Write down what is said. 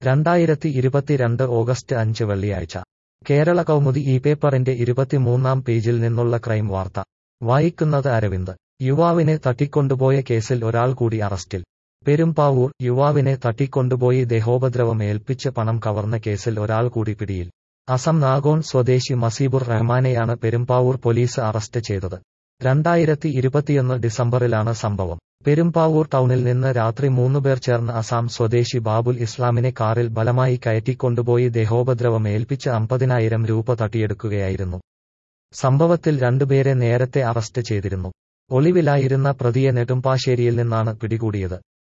രണ്ടായിരത്തി ഇരുപത്തിരണ്ട് ഓഗസ്റ്റ് അഞ്ച് വെള്ളിയാഴ്ച കേരള കൗമുദി ഈ പേപ്പറിന്റെ ഇരുപത്തിമൂന്നാം പേജിൽ നിന്നുള്ള ക്രൈം വാർത്ത വായിക്കുന്നത് അരവിന്ദ് യുവാവിനെ തട്ടിക്കൊണ്ടുപോയ കേസിൽ ഒരാൾ കൂടി അറസ്റ്റിൽ പെരുമ്പാവൂർ യുവാവിനെ തട്ടിക്കൊണ്ടുപോയി ദേഹോപദ്രവം ഏൽപ്പിച്ച് പണം കവർന്ന കേസിൽ ഒരാൾ കൂടി പിടിയിൽ അസം നാഗോൺ സ്വദേശി മസീബുർ റഹ്മാനെയാണ് പെരുമ്പാവൂർ പോലീസ് അറസ്റ്റ് ചെയ്തത് രണ്ടായിരത്തി ഇരുപത്തിയൊന്ന് ഡിസംബറിലാണ് സംഭവം പെരുമ്പാവൂർ ടൗണിൽ നിന്ന് രാത്രി മൂന്നുപേർ ചേർന്ന് അസാം സ്വദേശി ബാബുൽ ഇസ്ലാമിനെ കാറിൽ ബലമായി കയറ്റിക്കൊണ്ടുപോയി ദേഹോപദ്രവം ഏൽപ്പിച്ച് അമ്പതിനായിരം രൂപ തട്ടിയെടുക്കുകയായിരുന്നു സംഭവത്തിൽ രണ്ടുപേരെ നേരത്തെ അറസ്റ്റ് ചെയ്തിരുന്നു ഒളിവിലായിരുന്ന പ്രതിയെ നെടുമ്പാശ്ശേരിയിൽ നിന്നാണ് പിടികൂടിയത്